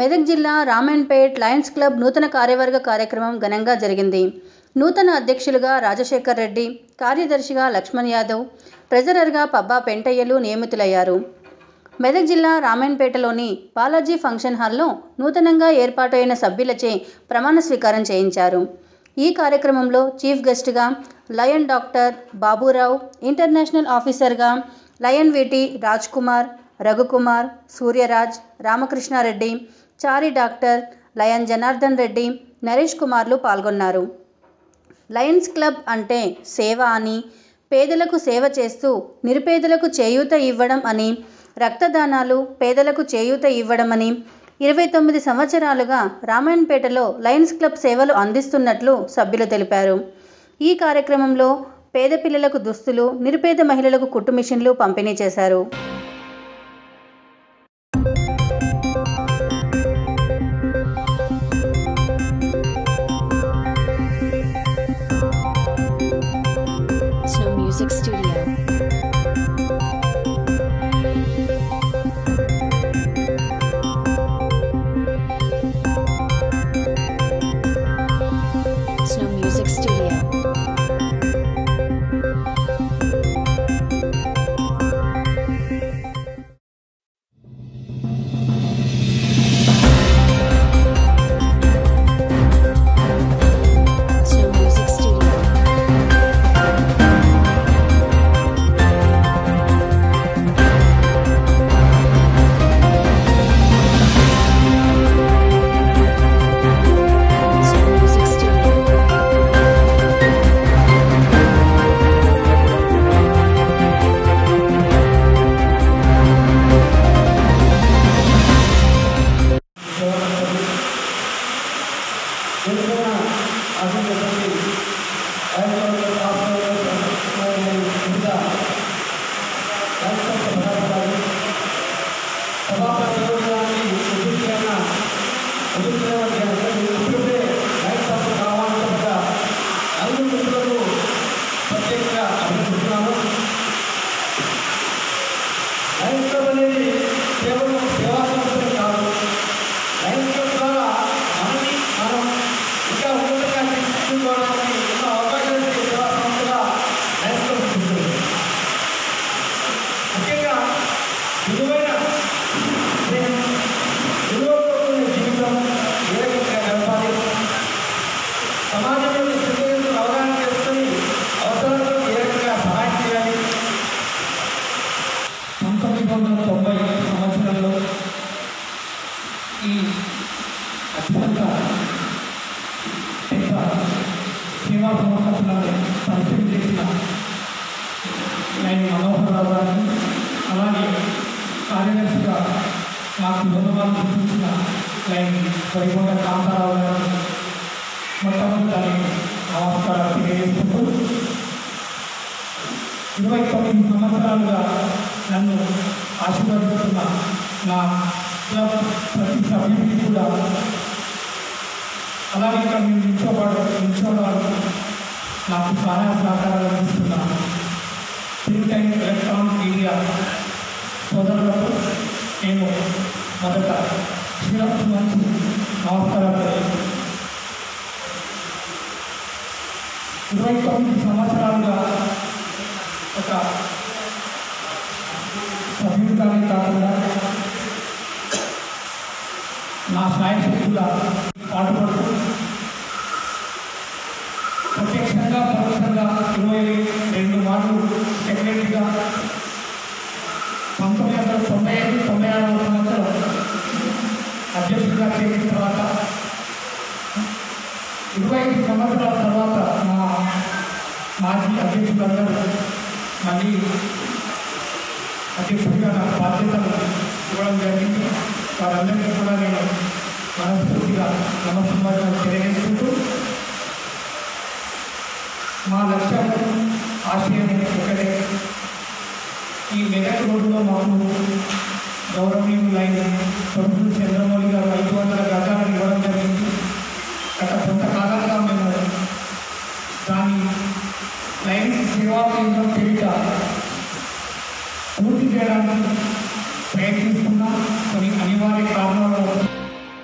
మెదక్ జిల్లా రామన్పేట్ Lions club నూతన కార్యవర్గ కార్యక్రమం ఘనంగా జరిగింది నూతన అధ్యక్షులుగా రాజశేఖర్ రెడ్డి కార్యదర్శిగా లక్ష్మణ్ యాదవ్ ట్రెజరర్గా పబ్బా పెంటయ్యలు నియమితులయ్యారు మెదక్ జిల్లా రామన్పేటలోని బాలాజీ ఫంక్షన్ హాల్లో నూతనంగా ఏర్పాటైన సభ్యులచే ప్రమాణ స్వీకారం చేయించారు ఈ కార్యక్రమంలో చీఫ్ గెస్ట్గా లయన్ డాక్టర్ బాబురావు ఇంటర్నేషనల్ ఆఫీసర్గా lion VT Raj Kumar Raghukumar Suryaraj Ramakrishna Reddy Chari doctor lion Janardhan Reddy Naresh కుమార్లు పాల్గొన్నారు లయన్స్ క్లబ్ అంటే సేవ అని పేదలకు సేవ చేస్తూ నిరుపేదలకు చేయూత ఇవ్వడం అని రక్తదానాలు పేదలకు చేయూత ఇవ్వడమని ఇరవై తొమ్మిది సంవత్సరాలుగా రామాయణపేటలో లయన్స్ క్లబ్ సేవలు అందిస్తున్నట్లు సభ్యులు తెలిపారు ఈ కార్యక్రమంలో పేద పిల్లలకు దుస్తులు నిరుపేద మహిళలకు కుట్టు మిషన్లు పంపిణీ చేశారు Snow Music Studio. Snow Music Studio. Snow Music Studio. Snow Music Studio. ప్రత్యేకంగా అభినందిస్తున్నాను లయన్స్ క్లబ్ అనేది కేవలం సేవా సంస్థలు కాదు లయన్స్ క్లబ్ ద్వారా మనని మనం ఇంకా ఉన్నతంగా తీర్చుకోవడానికి ఎన్నో అవకాశాలు ఇచ్చే సేవా సంస్థగా లయన్స్ క్లబ్ ఉంటుంది ముఖ్యంగా విలువైన స్నేహం, విలువలతో కూడిన జీవితం ఏ రకంగా గడపాలి సమాజంలోని స్థితులను అవగాహన చేసుకొని అవసరాలకు ఏ రకంగా సహాయం చేయాలి పంతొమ్మిది వందల తొంభై సంవత్సరంలో ఈ అత్యంత పెద్ద సేవా సంస్థలను పరిచయం చేసిన నేను మనోహర్ రావు గారిని అలాగే కార్యదర్శిగా నాకు ధన్యవాదాలు గుర్తించిన లైన్ వైకుంఠ కాంతారావు గారు మొట్టమొదటి నమస్కారాలు తెలియజేసుకుంటూ ఇరవై తొమ్మిది సంవత్సరాలుగా నన్ను ఆశీర్వదిస్తున్న నా క్లబ్ ప్రతి సభ్యుడికి కూడా అలాగే ఇక్కడ మీరు నిల్చోబడ నిల్చోవడానికి నాకు సహాయ సహకారాలు అందిస్తున్న ప్రింట్ అండ్ ఎలక్ట్రానిక్ మీడియా సోదరులకు నేను మొదట శ్రీరామ్ మంచి నమస్కారాలు తెలియజేస్తున్నాను. ఇరవై తొమ్మిది సంవత్సరాలుగా ఒక సభ్యుడిగానే కాకుండా నా సాయశక్తుల పాటుపడుతూ ప్రత్యక్షంగా పరోక్షంగా ఇరవై రెండు మార్లు సెక్రటరీగా పంతొమ్మిది వందల తొంభై ఐదు తొంభై ఆరవ సంవత్సరం అధ్యక్షుడిగా చేసిన తర్వాత ఇరవై ఐదు సంవత్సరాల తర్వాత మా మాజీ అధ్యక్షులందరూ మళ్ళీ అధ్యక్షుడిగా నాకు బాధ్యతలు ఇవ్వడం జరిగింది వారందరికీ కూడా నేను మనస్ఫూర్తిగా నమస్కారం తెలియజేసుకుంటూ మా లక్ష్యం ఆశయం ఒకటే ఈ మెదక్ రోడ్డులో మాకు గౌరవనీయులైన ప్రభుత్వ చంద్రమౌళి గారు ఐదు వందల గజాలను ఇవ్వడం జరిగింది గత కొంతకాలంగా మేము దాని లైన్స్ సేవా కేంద్రం పేరిట పూర్తి చేయడానికి ప్రయత్నిస్తున్నాం కొన్ని అనివార్య కారణాల వల్ల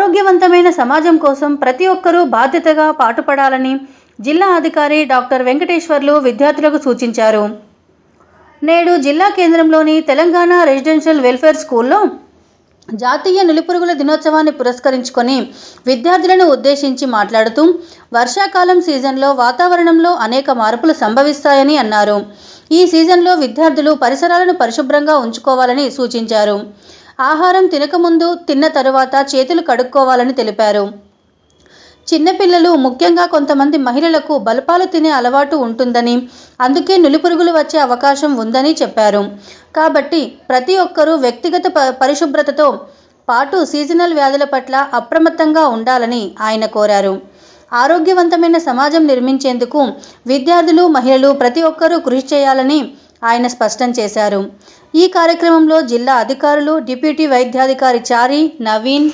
ఆరోగ్యవంతమైన సమాజం కోసం ప్రతి ఒక్కరూ బాధ్యతగా పాటుపడాలని జిల్లా అధికారి డాక్టర్ వెంకటేశ్వర్లు విద్యార్థులకు సూచించారు నేడు జిల్లా కేంద్రంలోని తెలంగాణ రెసిడెన్షియల్ వెల్ఫేర్ స్కూల్లో జాతీయ నులిపురుగుల దినోత్సవాన్ని పురస్కరించుకొని విద్యార్థులను ఉద్దేశించి మాట్లాడుతూ వర్షాకాలం సీజన్లో వాతావరణంలో అనేక మార్పులు సంభవిస్తాయని అన్నారు ఈ సీజన్లో విద్యార్థులు పరిసరాలను పరిశుభ్రంగా ఉంచుకోవాలని సూచించారు ఆహారం తినకముందు తిన్న తరువాత చేతులు కడుక్కోవాలని తెలిపారు చిన్నపిల్లలు ముఖ్యంగా కొంతమంది మహిళలకు బలపాలు తినే అలవాటు ఉంటుందని అందుకే నులిపురుగులు వచ్చే అవకాశం ఉందని చెప్పారు కాబట్టి ప్రతి ఒక్కరూ వ్యక్తిగత ప పరిశుభ్రతతో పాటు సీజనల్ వ్యాధుల పట్ల అప్రమత్తంగా ఉండాలని ఆయన కోరారు ఆరోగ్యవంతమైన సమాజం నిర్మించేందుకు విద్యార్థులు మహిళలు ప్రతి ఒక్కరూ కృషి చేయాలని ఆయన స్పష్టం చేశారు ఈ కార్యక్రమంలో జిల్లా అధికారులు డిప్యూటీ వైద్యాధికారి చారి నవీన్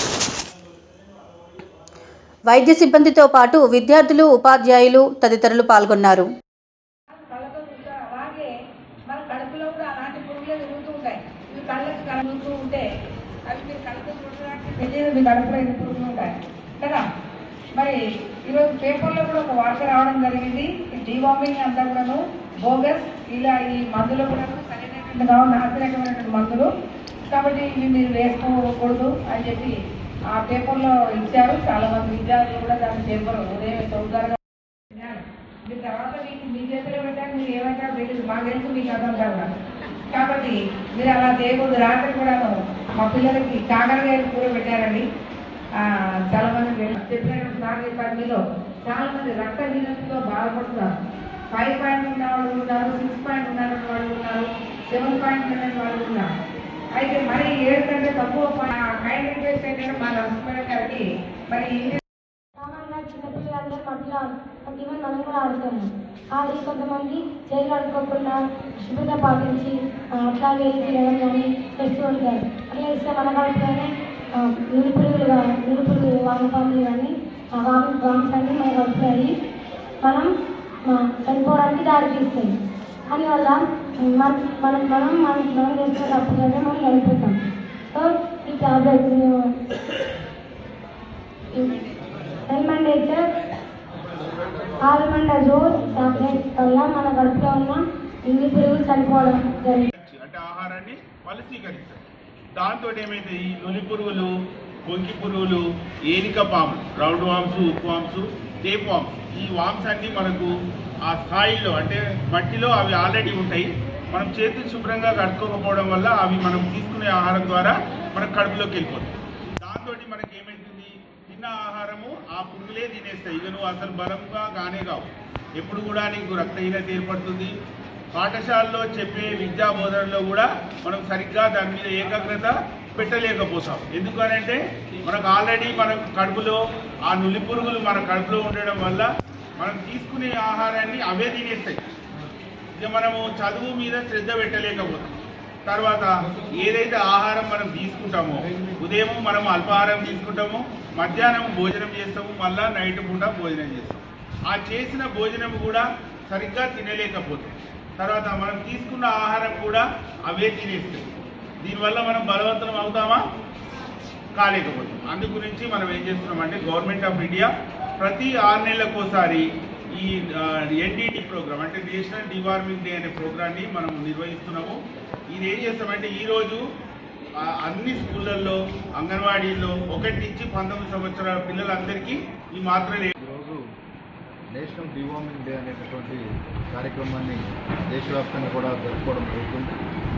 వైద్య సిబ్బందితో పాటు విద్యార్థులు ఉపాధ్యాయులు తదితరులు పాల్గొన్నారు కళ్ళతో చూస్తే అలాగే మన కడుపులో కూడా అలాంటి పురుగులే తిరుగుతూ ఉంటాయి మీ కళ్ళకి కలుగుతూ ఉంటే అవి మీరు కళ్ళతో చూడడానికి తెలియదు మీ కడుపులో ఎన్ని పురుగులు ఉంటాయి కదా మరి ఈరోజు పేపర్లో కూడా ఒక వార్త రావడం జరిగింది ఈ డివార్మింగ్ అంతా కూడాను బోగస్ ఇలా ఈ మందులు కూడా సరైనటువంటి కావు నాసిరకమైనటువంటి మందులు కాబట్టి ఇవి మీరు వేసుకోకూడదు అని చెప్పి ఆ పేపర్లో ఇచ్చారు చాలా మంది విద్యార్థులు కూడా దాని పేపర్ ఉదయం చదువుతారు విన్నాను. మీరు తర్వాత మీకు మీ చేతిలో పెట్టాక మీరు ఏమంటారో తెలియదు మాకు తెలుసు మీకు అర్థం కాదు కాబట్టి మీరు అలా చేయకూడదు రాత్రి కూడాను మా పిల్లలకి కాకరకాయలు కూర పెట్టారండి ఆ, చాలా మంది చెప్పినట్టు నాకు చెప్పారు మీలో చాలా మంది రక్తహీనతతో బాధపడుతున్నారు ఫైవ్ పాయింట్ ఉన్న వాళ్ళు ఉన్నారు సిక్స్ పాయింట్ ఉన్నటువంటి వాళ్ళు ఉన్నారు సెవెన్ పాయింట్ ఉన్న వాళ్ళు ఉన్నారు అయితే మరి ఏడు కంటే తక్కువ కైండ్ రిక్వెస్ట్ ఏంటంటే మా నరసింహ గారికి మరి ఇంటి సామాన్యంగా చిన్నపిల్లలందరూ మధ్యలో ఈవెన్ మనం కూడా ఆడుతాము ఆడి కొంతమంది చేతులు ఆడుకోకుండా శుభ్రత పాటించి ఆ, అట్లాగే తినడం కానీ చేస్తూ ఉంటారు అట్లా ఇస్తే మన కడుపులోనే నిరుపురుగులుగా నిరుపురుగు వామపాములు కానీ ఆ వామ వామ్స్ అన్ని మన కడుపులో అయ్యి మనం ఆ, చనిపోవడానికి దారి తీస్తాయి అందువల్ల మన మనం మనం మనం మనం చేస్తున్న తప్పులనే మనం చనిపోతాం సో ఈ టాబ్లెట్స్ ఎల్మండేటర్ ఆల్మండజోల్ టాబ్లెట్స్ వల్ల మన కడుపులో ఉన్న ఇంగి పురుగులు చనిపోవడం జరిగింది అంటే ఆహారాన్ని వాళ్ళు స్వీకరిస్తారు దాంతో ఏమైతే ఈ నులి పురుగులు బొంకి పురుగులు ఏనిక పాములు రౌండ్ వామ్స్ ఉప్పు వామ్స్ టేప్ వామ్స్ ఈ వామ్స్ అన్ని మనకు ఆ స్థాయిలో అంటే మట్టిలో అవి ఆల్రెడీ ఉంటాయి మనం చేతులు శుభ్రంగా కడుక్కోకపోవడం వల్ల అవి మనం తీసుకునే ఆహారం ద్వారా మన కడుపులోకి వెళ్ళిపోతాయి దాంతో మనకి ఏమైతుంది తిన్న ఆహారము ఆ పురుగులే తినేస్తాయి ఇక నువ్వు అసలు బలంగా కానే కావు ఎప్పుడు కూడా నీకు రక్తహీనత ఏర్పడుతుంది పాఠశాలలో చెప్పే విద్యా బోధనలో కూడా మనం సరిగ్గా దాని మీద ఏకాగ్రత పెట్టలేకపోతాం ఎందుకనంటే మనకు ఆల్రెడీ మన కడుపులో ఆ నులి పురుగులు మన కడుపులో ఉండడం వల్ల మనం తీసుకునే ఆహారాన్ని అవే తినేస్తాయి ఇక మనము చదువు మీద శ్రద్ధ పెట్టలేకపోతాం తర్వాత ఏదైతే ఆహారం మనం తీసుకుంటామో ఉదయం మనం అల్పాహారం తీసుకుంటామో మధ్యాహ్నం భోజనం చేస్తాము మళ్ళా నైట్ పూట భోజనం చేస్తాం ఆ చేసిన భోజనం కూడా సరిగ్గా తినలేకపోతాం తర్వాత మనం తీసుకున్న ఆహారం కూడా అవే తినేస్తాయి దీనివల్ల మనం బలవంతం అవుతామా కాలేకపోతాం అందు గురించి మనం ఏం చేస్తున్నామంటే గవర్నమెంట్ ఆఫ్ ఇండియా ప్రతి ఆరు నెలలకోసారి ఈ ఎన్డీటీ ప్రోగ్రామ్ అంటే నేషనల్ డివార్మింగ్ డే అనే ప్రోగ్రాన్ని మనం నిర్వహిస్తున్నాము ఇది ఏం చేస్తామంటే ఈరోజు ఆ, అన్ని స్కూళ్ళల్లో అంగన్వాడీల్లో ఒకటి నుంచి పంతొమ్మిది సంవత్సరాల పిల్లలందరికీ ఈ మాత్రలు ఈరోజు నేషనల్ డివార్మింగ్ డే అనేటటువంటి కార్యక్రమాన్ని దేశవ్యాప్తంగా కూడా జరుపుకోవడం జరుగుతుంది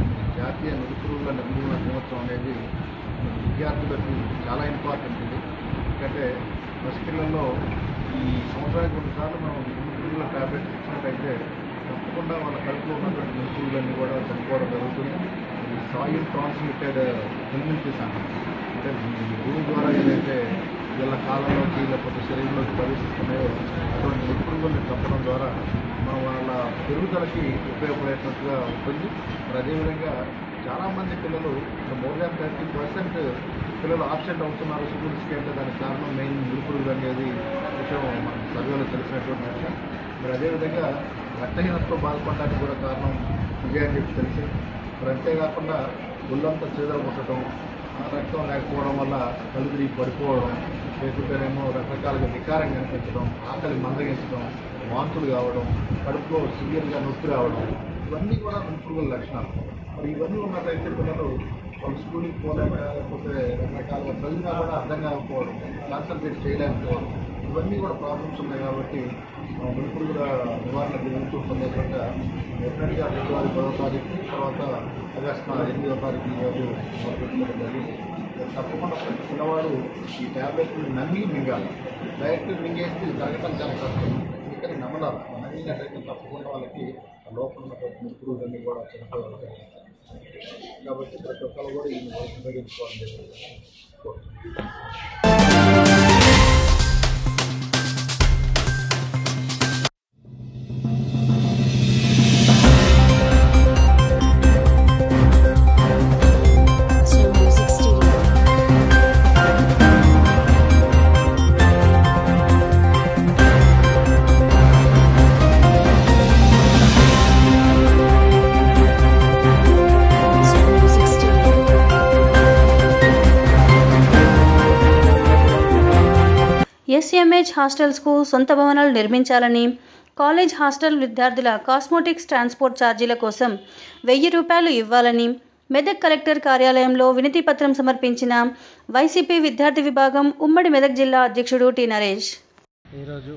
జాతీయ నిరుపురుగుల నిర్మూలన దినోత్సవం అనేది విద్యార్థులకు చాలా ఇంపార్టెంట్ ఇది ఎందుకంటే పసిపిల్లల్లో ఈ సంవత్సరానికి కొన్నిసార్లు మనం నిరుపురుగుల టాబ్లెట్స్ ఇచ్చినట్టయితే తప్పకుండా వాళ్ళ కడుపులో ఉన్నటువంటి నిరుపురుగులన్నీ కూడా చనిపోవడం జరుగుతుంది ఈ సాయిల్ ట్రాన్స్మిటెడ్ ఇమ్యూనిటీస్ అంటాం అంటే ఈ భూమి ద్వారా ఏదైతే వీళ్ళ కాలంలోకి లేకపోతే శరీరంలోకి ప్రవేశిస్తున్నాయో అటువంటి నిపుణులను చంపడం ద్వారా మనం వాళ్ళ పెరుగుదలకి ఉపయోగపడేటట్టుగా ఉంటుంది మరి అదేవిధంగా చాలామంది పిల్లలు మోర్ దాన్ థర్టీ పర్సెంట్ పిల్లలు ఆబ్సెంట్ అవుతున్నారు స్కూల్స్కి అంటే దానికి కారణం మెయిన్ నిరుపురుగు అనేది విషయం మనకు సర్వేలో తెలిసినటువంటి విషయం మరి అదేవిధంగా రక్తహీనతతో బాధపడడానికి కూడా కారణం ఇదే అని చెప్పి తెలిసి మరి అంతేకాకుండా ఒళ్ళంతా చీదర కొట్టడం రక్తం లేకపోవడం వల్ల కళ్ళు తిరిగి పడిపోవడం లేకుంటేనేమో రకరకాలుగా వికారం కనిపించడం ఆకలి మందగించడం వాంతులు కావడం కడుపులో సివియర్గా నొప్పి రావడం ఇవన్నీ కూడా నులుపురుగుల లక్షణాలు మరి ఇవన్నీ ఉన్నట్లయితే పిల్లలు వాళ్ళు స్కూల్కి పోలేక లేకపోతే రకరకాలుగా చదివినా కూడా అర్థం కాకపోవడం కాన్సన్ట్రేట్ చేయలేకపోవడం ఇవన్నీ కూడా ప్రాబ్లమ్స్ ఉన్నాయి కాబట్టి మునుపురుగుల నివారణ జరుగుతూ సందర్భంగా డెఫినెట్గా ఫిబ్రవరి పదో తారీఖు తర్వాత ఆగస్టు ఎనిమిదో తారీఖు ఈ రోజు మొదలుపెట్టుకోవడం జరిగింది తప్పకుండా ప్రతి పిల్లవాడు ఈ ట్యాబ్లెట్ని నమ్మి మింగాలి డైరెక్ట్ మింగేస్తే ఇది జరగటం చాలా కష్టం అందుకని నమ్మలాలి నమ్మినట్లయితే తప్పకుండా వాళ్ళకి ఆ లోపల ఉన్నటువంటి మునుపురుగులన్నీ కూడా చనిపోవాలి కాబట్టి ప్రతి ఒక్కరు కూడా ఈ ఉపయోగించుకోవాలని చెప్పి కోరుతున్నాను. Snow Music Studio. Snow Music Studio. SMH హాస్టల్స్కు సొంత భవనాలు నిర్మించాలని కాలేజ్ హాస్టల్ విద్యార్థుల కాస్మోటిక్స్ ట్రాన్స్పోర్ట్ ఛార్జీల కోసం వెయ్యి రూపాయలు ఇవ్వాలని మెదక్ కలెక్టర్ కార్యాలయంలో వినతి పత్రం సమర్పించిన వైసీపీ విద్యార్థి విభాగం ఉమ్మడి మెదక్ జిల్లా అధ్యక్షుడు టి నరేష్ ఈరోజు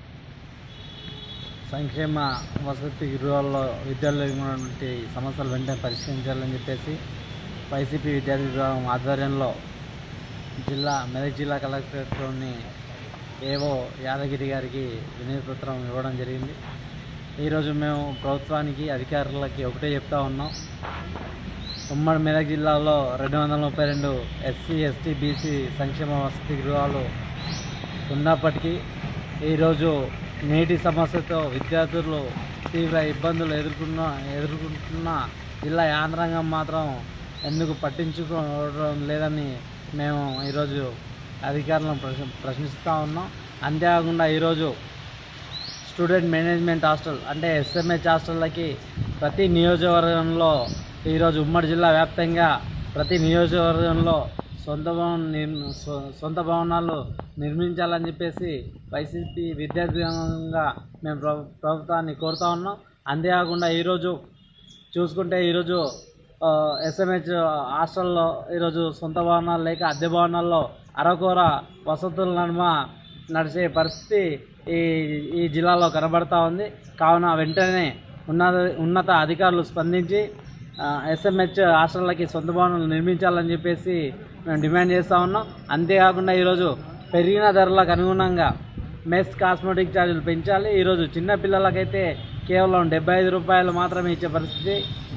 సంక్షేమ వసతి గృహాల్లో విద్యార్థులకు ఉన్నటువంటి సమస్యలు వెంటనే పరిష్కరించాలని చెప్పేసి వైసీపీ విద్యార్థి విభాగం ఆధ్వర్యంలో జిల్లా మెదక్ జిల్లా కలెక్టరేట్లోని ఏవో యాదగిరి గారికి వినతి పత్రం ఇవ్వడం జరిగింది ఈరోజు మేము ప్రభుత్వానికి అధికారులకి ఒకటే చెప్తా ఉన్నాం ఉమ్మడి మెదక్ జిల్లాలో రెండు వందల ముప్పై రెండు ఎస్సీ ఎస్టీ బీసీ సంక్షేమ వసతి గృహాలు ఉన్నప్పటికీ ఈరోజు నీటి సమస్యతో విద్యార్థులు తీవ్ర ఇబ్బందులు ఎదుర్కొన్న ఎదుర్కొంటున్న జిల్లా యాంత్రాంగం మాత్రం ఎందుకు పట్టించుకోవడం లేదని మేము ఈరోజు అధికారులను ప్రశ్న ప్రశ్నిస్తూ ఉన్నాం అంతేకాకుండా ఈరోజు స్టూడెంట్ మేనేజ్మెంట్ హాస్టల్ అంటే ఎస్ఎంహెచ్ హాస్టళ్ళకి ప్రతి నియోజకవర్గంలో ఈరోజు ఉమ్మడి జిల్లా వ్యాప్తంగా ప్రతి నియోజకవర్గంలో సొంత భవనం నిర్- సొ- సొంత భవనాలు నిర్మించాలని చెప్పేసి వైసీపీ విద్యార్థిగా మేము ప్రభు ప్రభుత్వాన్ని కోరుతా ఉన్నాం అంతేకాకుండా ఈరోజు చూసుకుంటే ఈరోజు ఎస్ఎంహెచ్ హాస్టల్లో ఈరోజు సొంత భవనాలు లేక అద్దె భవనాల్లో అరకొర వసతుల నడుమ నడిచే పరిస్థితి ఈ ఈ జిల్లాలో కనబడతా ఉంది కావున వెంటనే ఉన్నత ఉన్నత అధికారులు స్పందించి ఎస్ఎంహెచ్ హాస్టళ్ళకి సొంత భవనాలు నిర్మించాలని చెప్పేసి మేము డిమాండ్ చేస్తూ ఉన్నాం అంతేకాకుండా ఈరోజు పెరిగిన ధరలకు అనుగుణంగా మెస్ కాస్మెటిక్ ఛార్జీలు పెంచాలి ఈరోజు చిన్న పిల్లలకైతే కేవలం డెబ్బై ఐదు రూపాయలు మాత్రమే ఇచ్చే పరిస్థితి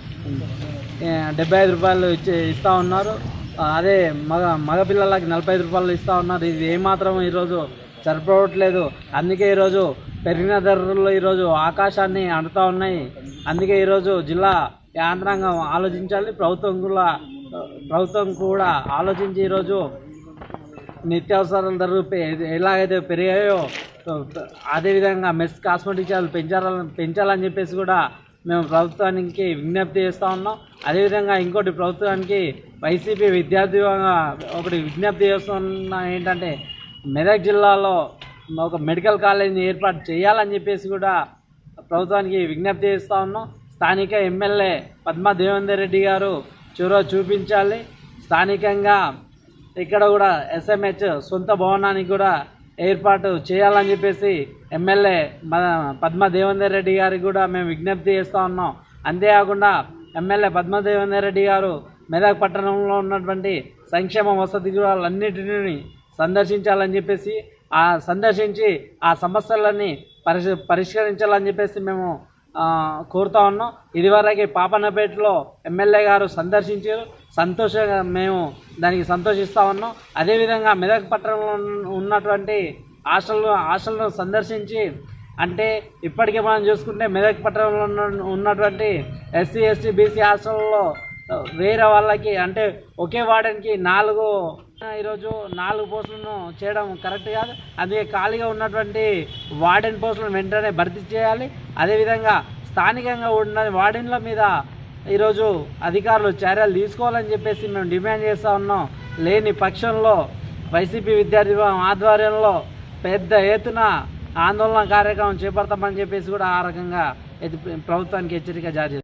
డెబ్బై ఐదు రూపాయలు ఇచ్చే ఇస్తూ ఉన్నారు ఆ, అదే మగ మగపిల్లలకి నలభై ఐదు రూపాయలు ఇస్తూ ఉన్నారు ఇది ఏమాత్రం ఈరోజు సరిపోవట్లేదు అందుకే ఈరోజు పెరిగిన ధరలు ఈరోజు ఆకాశాన్ని అంటుతూ ఉన్నాయి అందుకే ఈరోజు జిల్లా యాంత్రాంగం ఆలోచించాలి ప్రభుత్వం కూడా ప్రభుత్వం కూడా ఆలోచించి ఈరోజు నిత్యావసరాల ధరలు పె- ఎలాగైతే పెరిగాయో అదేవిధంగా మెస్ కాస్మెటిక్ ఛార్జీలు పెంచాలని పెంచాలని చెప్పేసి కూడా మేము ప్రభుత్వానికి విజ్ఞప్తి చేస్తూ ఉన్నాం అదేవిధంగా ఇంకోటి ప్రభుత్వానికి వైసీపీ విద్యార్థి విభాగంగా ఒకటి విజ్ఞప్తి చేస్తున్నా ఏంటంటే మెదక్ జిల్లాలో ఒక మెడికల్ కాలేజీని ఏర్పాటు చేయాలని చెప్పేసి కూడా ప్రభుత్వానికి విజ్ఞప్తి చేస్తూ ఉన్నాం స్థానిక ఎమ్మెల్యే పద్మా దేవేందర్ రెడ్డి గారు చొరవ చూపించాలి స్థానికంగా ఇక్కడ కూడా ఎస్ఎంహెచ్ సొంత భవనానికి కూడా ఏర్పాటు చేయాలని చెప్పేసి ఎమ్మెల్యే మన పద్మ దేవేందర్ రెడ్డి గారికి కూడా మేము విజ్ఞప్తి చేస్తూ ఉన్నాం అంతేకాకుండా ఎమ్మెల్యే పద్మ దేవేందర్ రెడ్డి గారు మెదక్ పట్టణంలో ఉన్నటువంటి సంక్షేమ వసతి గృహాలన్నిటిని సందర్శించాలని చెప్పేసి ఆ సందర్శించి ఆ సమస్యలన్నీ పరిష్ పరిష్కరించాలని చెప్పేసి మేము ఆ, కోరుతా ఉన్నాం ఇదివరకు పాపన్నపేటలో ఎమ్మెల్యే గారు సందర్శించారు సంతోషంగా మేము దానికి సంతోషిస్తూ ఉన్నాం అదేవిధంగా మెదక్ పట్టణంలో ఉన్న- ఉన్నటువంటి హాస్టల్ హాస్టల్ను సందర్శించి అంటే ఇప్పటికే మనం చూసుకుంటే మెదక్ పట్టణంలో ఉన్న- ఉన్నటువంటి ఎస్సీ ఎస్టీ బీసీ హాస్టల్లో వేరే వాళ్ళకి అంటే ఒకే వార్డెన్కి నాలుగు ఈరోజు నాలుగు పోస్టులను చేయడం కరెక్ట్ కాదు అందుకే ఖాళీగా ఉన్నటువంటి వార్డెన్ పోస్టులను వెంటనే భర్తీ చేయాలి అదేవిధంగా స్థానికంగా ఉన్న వార్డెన్ల మీద ఈరోజు అధికారులు చర్యలు తీసుకోవాలని చెప్పేసి మేము డిమాండ్ చేస్తూ ఉన్నాం లేని పక్షంలో వైసీపీ విద్యార్థి విభాగం ఆధ్వర్యంలో పెద్ద ఎత్తున ఆందోళన కార్యక్రమం చేపడతామని చెప్పేసి కూడా ఆ రకంగా ఎత్తి- ప్రభుత్వానికి హెచ్చరిక జారీ చేస్తున్నాం